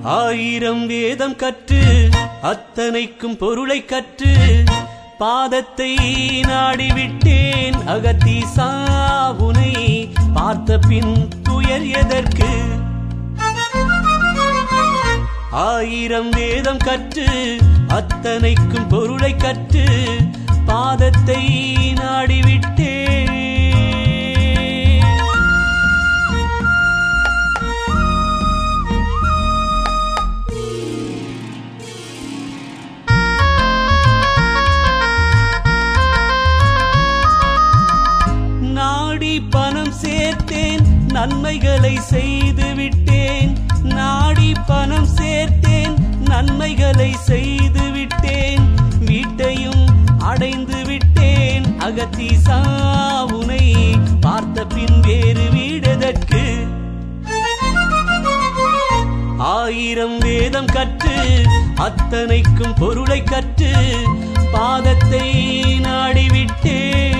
ஆயிரம் வேதம் கற்று அத்தனைக்கும் பொருளை கற்று பாதத்தை நாடிவிட்டேன் அகத்தி சாவுனை பார்த்த பின் துயர் எதற்கு ஆயிரம் வேதம் கற்று அத்தனைக்கும் பொருளை கற்று பாதத்தை நாடிவிட்டேன் நாடி பணம் சேர்த்தேன் நன்மைகளை செய்து விட்டேன் நாடி பணம் சேர்த்தேன் நன்மைகளை செய்து விட்டேன் வீட்டையும் அடைந்து விட்டேன் அகத்தி சாவுனை பார்த்த பின் வேறு வீடதற்கு ஆயிரம் வேதம் கற்று அத்தனைக்கும் பொருளை கற்று பாதத்தை நாடிவிட்டேன்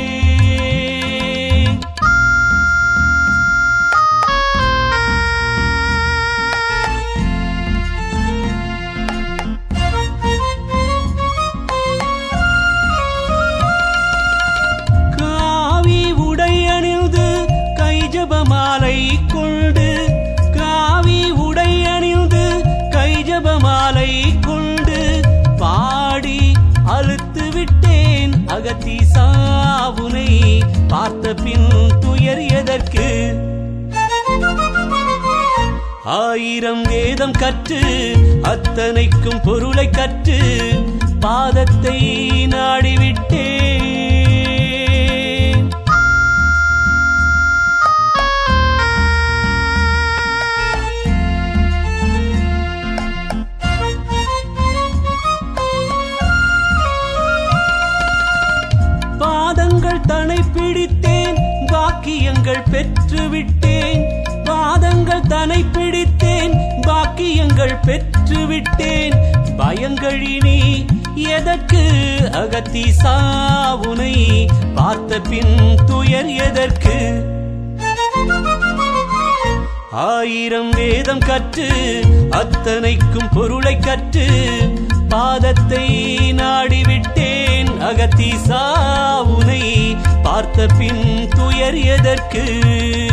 காவி உடை அணிந்து கைஜபமாலை கொண்டு காவி உடை அணிந்து கைஜபமாலை கொண்டு பாடி அழுத்து விட்டேன் அகத்தி சாவுனை பார்த்த பின் துயர் எதற்கு ஆயிரம் வேதம் கற்று அத்தனைக்கும் பொருளை கற்று பாதத்தை நாடிவிட்டேன் பாதங்கள் தனை பிடித்தேன் பாக்கியங்கள் பெற்றுவிட்டேன் பாதங்கள் தனை பிடித்தேன் பாக்கியங்கள் பெற்றுவிட்டேன் பயங்களினி எதற்கு அகத்தி சாவுனை பார்த்த பின் துயர் எதற்கு ஆயிரம் வேதம் கற்று அத்தனைக்கும் பொருளை கற்று பாதத்தை நாடிவிட்டேன் அகத்தி சாவுனை பார்த்த பின் துயர் எதற்கு